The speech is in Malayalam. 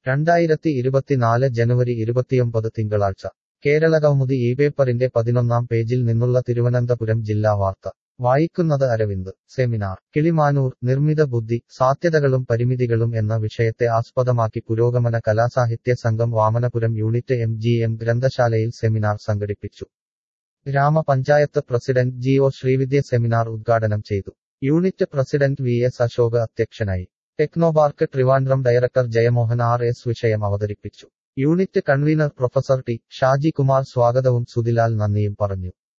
രണ്ടായിരത്തി ഇരുപത്തിനാല് ജനുവരി ഇരുപത്തിയൊമ്പത് തിങ്കളാഴ്ച കേരളകൗമുദി ഈ പേപ്പറിന്റെ പതിനൊന്നാം പേജിൽ നിന്നുള്ള തിരുവനന്തപുരം ജില്ലാ വാർത്ത വായിക്കുന്നത് അരവിന്ദ് സെമിനാർ കിളിമാനൂർ നിർമ്മിത ബുദ്ധി സാധ്യതകളും പരിമിതികളും എന്ന വിഷയത്തെ ആസ്പദമാക്കി പുരോഗമന കലാസാഹിത്യ സംഘം Vamanapuram unit M G M ഗ്രന്ഥശാലയിൽ സെമിനാർ സംഘടിപ്പിച്ചു ഗ്രാമപഞ്ചായത്ത് president G O Sreevidya seminar ഉദ്ഘാടനം ചെയ്തു unit president V S Ashok അധ്യക്ഷനായി Technopark Trivandrum director Jayamohan R S വിഷയം അവതരിപ്പിച്ചു unit convener professor T Shaji Kumar സ്വാഗതവും സുതിലാൽ നന്ദിയും പറഞ്ഞു